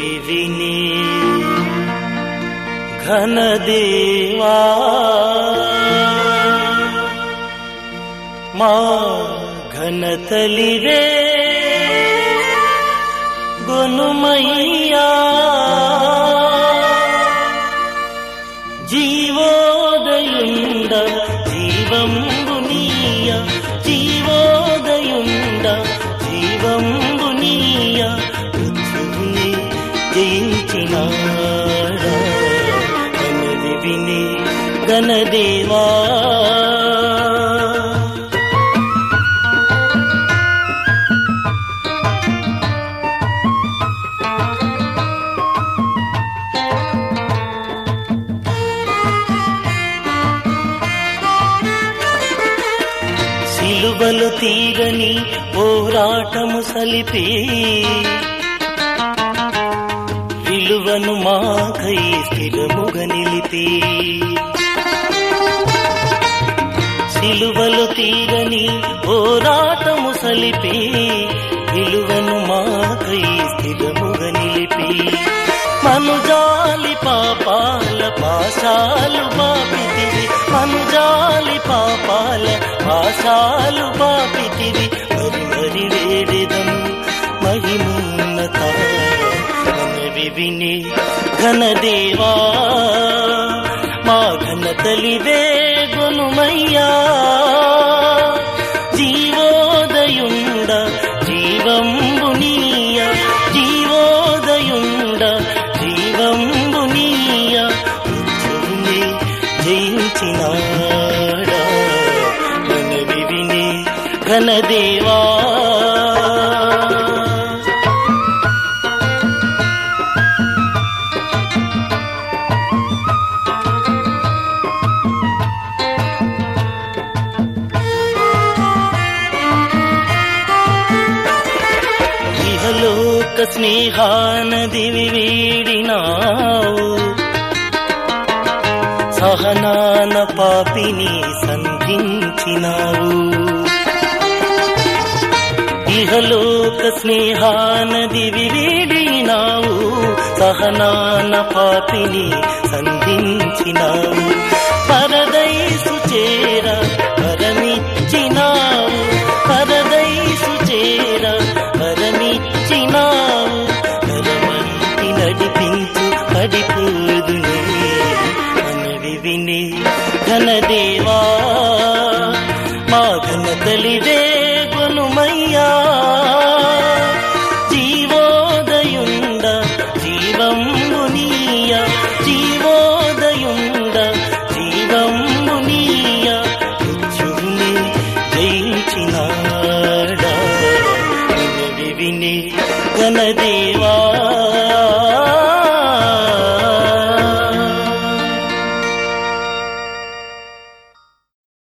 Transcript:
విని ఘనదేవా మా ఘనతలివే గొనుమయ్యా జీవోదయుండ జీవంబునీయ జీవోదయుండ జీవంబునీయ మృత్యువుని జయించినాడా గణది విని గణదేవా సిలువలు తీరని పోరాటము సలిపి విలువను మాకై స్థిరముగా నిలిపి సిలువలు తీరని పోరాటము సలిపి విలువను మాకై స్థిరముగా నిలిపి మనుజాలి పాపాల పాశాలు బాపితివి మనుజాలి పాపాల పాశాలు బాపితివి మరి మరి వేడిదము మహిమూన్నత మనవి విని ఘనదేవా మా ఘనతలివే గొనుమయ్యా జీవోదయుండ జీవంబునీయ జీవోదయుండ జీవంబునీయ మృత్యువుని జయించినాడా మనవి విని ఘనదేవా ఇహలోక స్నేహానదివి వీడినావు సహనాన పాపిని సంధించినావు ఇహలోక స్నేహానదివి వీడినావు సహనాన పాపిని సంధించినావు పరదైసు చేర పరమిచ్చినావు పరదైసు చేర పరమిచ్చినావు పరమంటి నడిపించు పడిపోదునే మనవి విని ఘనదేవా మా ఘనతలివే గొనుమయ్యా జీవోదయుండ జీవంబునీయ జీవోదయుండ జీవంబునీయ మృత్యువుని జయించినాడా విని విని ఘనదేవా